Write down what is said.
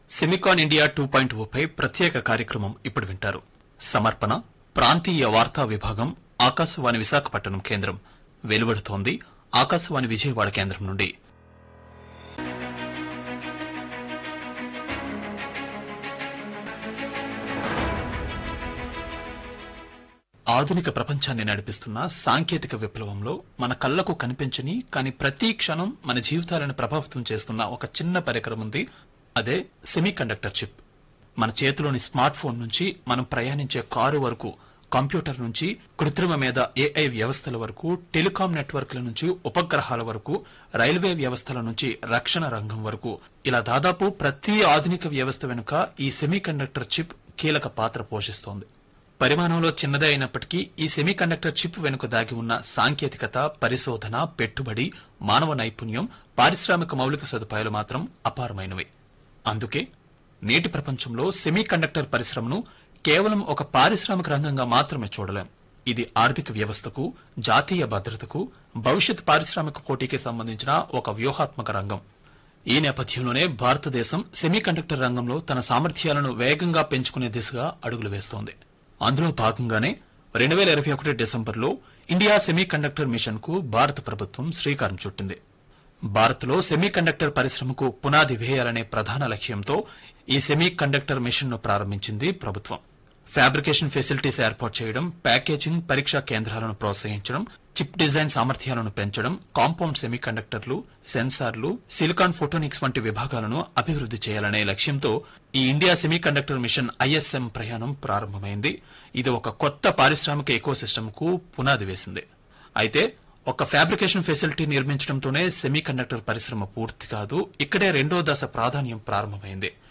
SEMICON India two point పై ప్రత్యేక కార్యక్రమం ఇప్పుడు వింటారు సమర్పణ ప్రాంతీయ వార్తా విభాగం ఆకాశవాణి విశాఖపట్నం కేంద్రం వెలువడుతోంది ఆకాశవాణి విజయవాడ కేంద్రం నుండి ఆధునిక ప్రపంచాన్ని నడిపిస్తున్న సాంకేతిక విప్లవంలో మన కళ్లకు కనిపించని కానీ ప్రతి క్షణం మన జీవితాలను ప్రభావితం చేస్తున్న ఒక చిన్న పరికరం ఉంది అదే సెమీ కండక్టర్ చిప్ మన చేతిలోని స్మార్ట్ ఫోన్ నుంచి మనం ప్రయాణించే కారు వరకు కంప్యూటర్ నుంచి కృత్రిమ మీద ఏఐ వ్యవస్థల వరకు టెలికాం నెట్వర్క్ల నుంచి ఉపగ్రహాల వరకు రైల్వే వ్యవస్థల నుంచి రక్షణ రంగం వరకు ఇలా దాదాపు ప్రతి ఆధునిక వ్యవస్థ వెనుక ఈ సెమీ కండక్టర్ చిప్ కీలక పాత్ర పోషిస్తోంది పరిమాణంలో చిన్నదే అయినప్పటికీ ఈ సెమీ కండక్టర్ చిప్ వెనుక దాగి ఉన్న సాంకేతికత పరిశోధన పెట్టుబడి మానవ నైపుణ్యం పారిశ్రామిక మౌలిక సదుపాయాలు మాత్రం అపారమైనవి అందుకే నేటి ప్రపంచంలో సెమీ కండక్టర్ పరిశ్రమను కేవలం ఒక పారిశ్రామిక రంగంగా మాత్రమే చూడలేం ఇది ఆర్థిక వ్యవస్థకు జాతీయ భద్రతకు భవిష్యత్ పారిశ్రామిక పోటీకి సంబంధించిన ఒక వ్యూహాత్మక రంగం ఈ నేపథ్యంలోనే భారతదేశం సెమీ కండక్టర్ రంగంలో తన సామర్థ్యాలను వేగంగా పెంచుకునే దిశగా అడుగులు వేస్తోంది అందులో భాగంగానే రెండు వేల ఇరవై ఒకటి డిసెంబర్లో ఇండియా సెమీ కండక్టర్ మిషన్ కు భారత ప్రభుత్వం శ్రీకారం చుట్టింది భారత్లో సెమీ కండక్టర్ పరిశ్రమకు పునాది వేయాలనే ప్రధాన లక్ష్యంతో ఈ సెమీ కండక్టర్ మిషన్ ను ప్రారంభించింది ప్రభుత్వం ఫ్యాబ్రికేషన్ ఫెసిలిటీస్ ఏర్పాటు చేయడం ప్యాకేజింగ్ పరీక్షా కేంద్రాలను ప్రోత్సహించడం చిప్ డిజైన్ సామర్థ్యాలను పెంచడం కాంపౌండ్ సెమీ కండక్టర్లు సెన్సార్లు సిలికాన్ ఫోటోనిక్స్ వంటి విభాగాలను అభివృద్ది చేయాలనే లక్ష్యంతో ఈ India semiconductor mission ISM ప్రయాణం ప్రారంభమైంది ఇది ఒక కొత్త పారిశ్రామిక ఎకోసిస్టమ్ కు పునాది వేసింది అయితే ఒక ఫ్యాబ్రికేషన్ ఫెసిలిటీ నిర్మించడంతోనే సెమీ కండక్టర్ పరిశ్రమ పూర్తి కాదు ఇక్కడే రెండో దశ ప్రాధాన్యం ప్రారంభమైంది